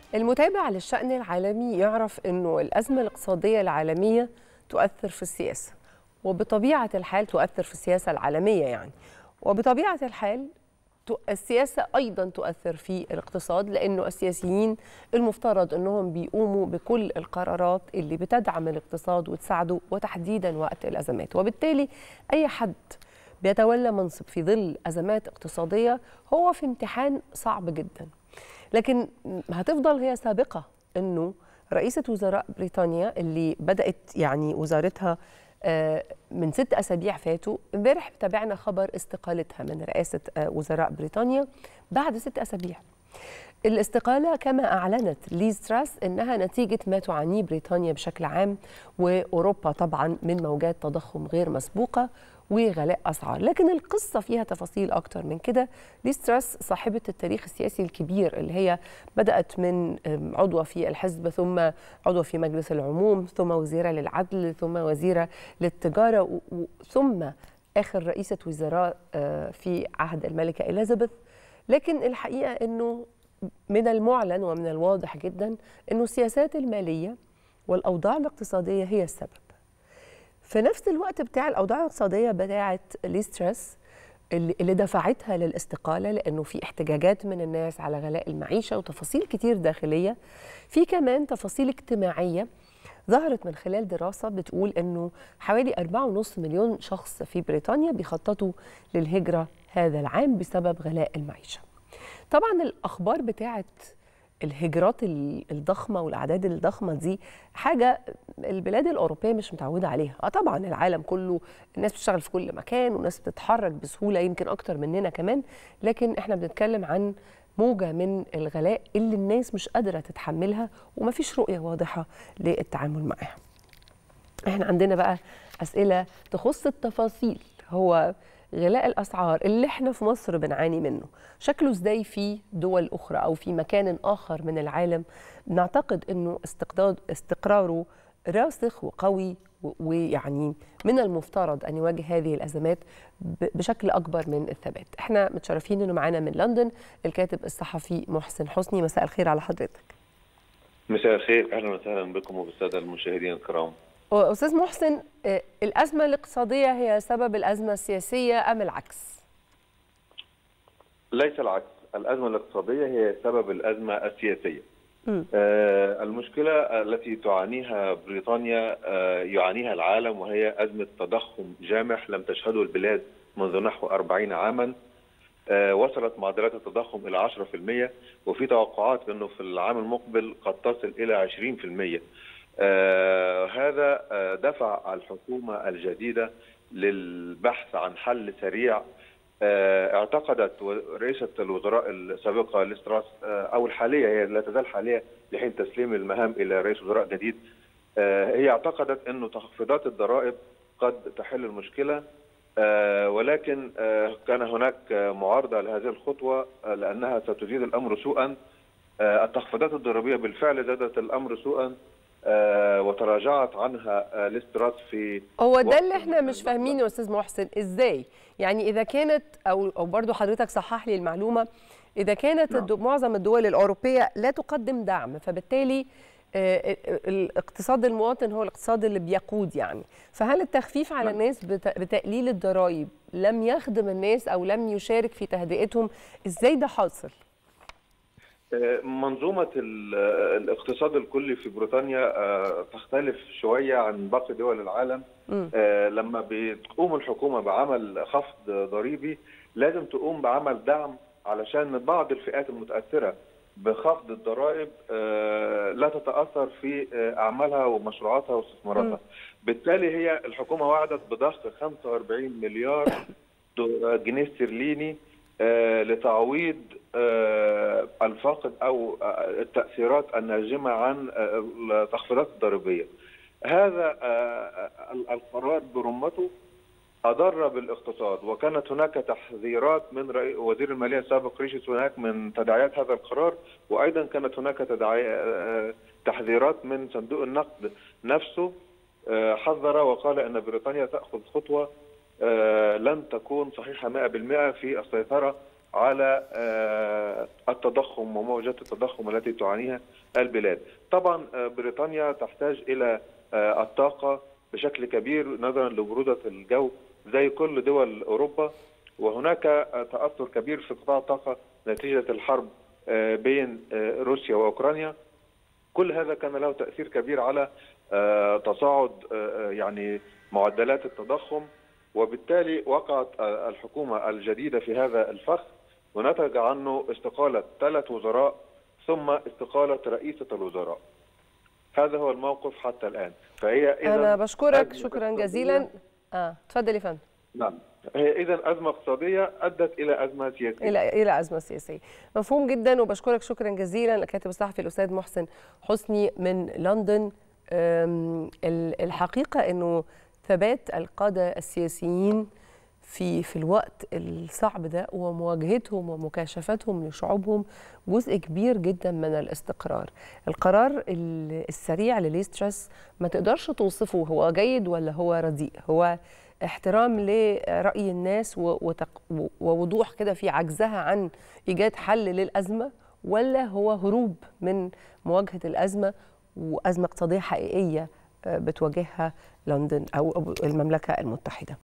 المتابع للشأن العالمي يعرف أنه الأزمة الاقتصادية العالمية تؤثر في السياسة وبطبيعة الحال تؤثر في السياسة العالمية يعني وبطبيعة الحال السياسة أيضا تؤثر في الاقتصاد لأنه السياسيين المفترض أنهم بيقوموا بكل القرارات اللي بتدعم الاقتصاد وتساعده وتحديدا وقت الأزمات وبالتالي أي حد بيتولى منصب في ظل أزمات اقتصادية هو في امتحان صعب جدا لكن هتفضل هي سابقة أنه رئيسة وزراء بريطانيا اللي بدأت يعني وزارتها من ست أسابيع فاتوا امبارح تابعنا خبر استقالتها من رئاسة وزراء بريطانيا بعد ست أسابيع الاستقالة كما أعلنت ليز تراس إنها نتيجة ما تعانيه بريطانيا بشكل عام وأوروبا طبعا من موجات تضخم غير مسبوقة وغلاء أسعار لكن القصة فيها تفاصيل أكتر من كده ليز تراس صاحبة التاريخ السياسي الكبير اللي هي بدأت من عضوة في الحزب ثم عضوة في مجلس العموم ثم وزيرة للعدل ثم وزيرة للتجارة ثم آخر رئيسة وزراء في عهد الملكة إليزابيث لكن الحقيقة أنه من المعلن ومن الواضح جدا أنه السياسات المالية والأوضاع الاقتصادية هي السبب في نفس الوقت بتاع الأوضاع الاقتصادية بتاعة ليسترس اللي دفعتها للاستقالة لأنه في احتجاجات من الناس على غلاء المعيشة وتفاصيل كتير داخلية في كمان تفاصيل اجتماعية ظهرت من خلال دراسة بتقول أنه حوالي 4.5 مليون شخص في بريطانيا بيخططوا للهجرة هذا العام بسبب غلاء المعيشة طبعا الأخبار بتاعت الهجرات الضخمه والاعداد الضخمه دي حاجه البلاد الاوروبيه مش متعوده عليها اه طبعا العالم كله الناس بتشتغل في كل مكان والناس بتتحرك بسهوله يمكن اكتر مننا كمان لكن احنا بنتكلم عن موجه من الغلاء اللي الناس مش قادره تتحملها ومفيش رؤيه واضحه للتعامل معاها احنا عندنا بقى اسئله تخص التفاصيل هو غلاء الاسعار اللي احنا في مصر بنعاني منه شكله ازاي في دول اخرى او في مكان اخر من العالم نعتقد انه استقداد استقراره راسخ وقوي ويعني من المفترض ان يواجه هذه الازمات بشكل اكبر من الثبات احنا متشرفين انه معانا من لندن الكاتب الصحفي محسن حسني مساء الخير على حضرتك مساء الخير اهلا وسهلا بكم وبالساده المشاهدين الكرام استاذ محسن الازمه الاقتصاديه هي سبب الازمه السياسيه ام العكس ليس العكس الازمه الاقتصاديه هي سبب الازمه السياسيه آه المشكله التي تعانيها بريطانيا آه يعانيها العالم وهي ازمه تضخم جامح لم تشهده البلاد منذ نحو 40 عاما آه وصلت معدلات التضخم الى 10% وفي توقعات انه في العام المقبل قد تصل الى 20% آه هذا آه دفع الحكومة الجديدة للبحث عن حل سريع آه اعتقدت رئيسة الوزراء السابقة لستراس أو الحالية هي لا تزال حالية لحين تسليم المهام إلى رئيس وزراء جديد هي اعتقدت أنه تخفيضات الضرائب قد تحل المشكلة ولكن كان هناك معارضة لهذه الخطوة لأنها ستزيد الأمر سوءا التخفيضات الضريبية بالفعل زادت الأمر سوءا آه وتراجعت عنها آه ليسترات في هو ده اللي احنا مش فاهمينه يا استاذ محسن ازاي يعني اذا كانت او او برضه حضرتك صحح لي المعلومه اذا كانت نعم. معظم الدول الاوروبيه لا تقدم دعم فبالتالي آه الاقتصاد المواطن هو الاقتصاد اللي بيقود يعني فهل التخفيف على نعم. الناس بتقليل الضرائب لم يخدم الناس او لم يشارك في تهدئتهم ازاي ده حاصل منظومة الاقتصاد الكلي في بريطانيا تختلف شوية عن باقي دول العالم م. لما بتقوم الحكومة بعمل خفض ضريبي لازم تقوم بعمل دعم علشان بعض الفئات المتأثرة بخفض الضرائب لا تتأثر في أعمالها ومشروعاتها واستثماراتها بالتالي هي الحكومة وعدت بضخ 45 مليار جنيه استرليني لتعويض الفاقد او التاثيرات الناجمه عن التخفيضات الضريبيه. هذا القرار برمته اضر بالاقتصاد وكانت هناك تحذيرات من وزير الماليه السابق ريشي سوناك من تداعيات هذا القرار وايضا كانت هناك تحذيرات من صندوق النقد نفسه حذر وقال ان بريطانيا تاخذ خطوه لن تكون صحيحه 100% في السيطره على التضخم وموجات التضخم التي تعانيها البلاد. طبعا بريطانيا تحتاج الى الطاقه بشكل كبير نظرا لبروده الجو زي كل دول اوروبا وهناك تاثر كبير في قطاع الطاقه نتيجه الحرب بين روسيا واوكرانيا. كل هذا كان له تاثير كبير على تصاعد يعني معدلات التضخم وبالتالي وقعت الحكومه الجديده في هذا الفخ ونتج عنه استقاله ثلاث وزراء ثم استقاله رئيسه الوزراء. هذا هو الموقف حتى الان فهي إذا انا بشكرك شكرا جزيلا اه اتفضل يا فندم نعم هي اذا ازمه اقتصاديه ادت الى ازمه سياسيه الى الى ازمه سياسيه مفهوم جدا وبشكرك شكرا جزيلا الكاتب الصحفي الاستاذ محسن حسني من لندن الحقيقه انه ثبات القاده السياسيين في في الوقت الصعب ده ومواجهتهم ومكاشفتهم لشعوبهم جزء كبير جدا من الاستقرار القرار السريع لليسترس ما تقدرش توصفه هو جيد ولا هو رديء هو احترام لرأي الناس ووضوح كده في عجزها عن إيجاد حل للأزمة ولا هو هروب من مواجهة الأزمة وأزمة اقتصادية حقيقية بتواجهها لندن أو المملكة المتحدة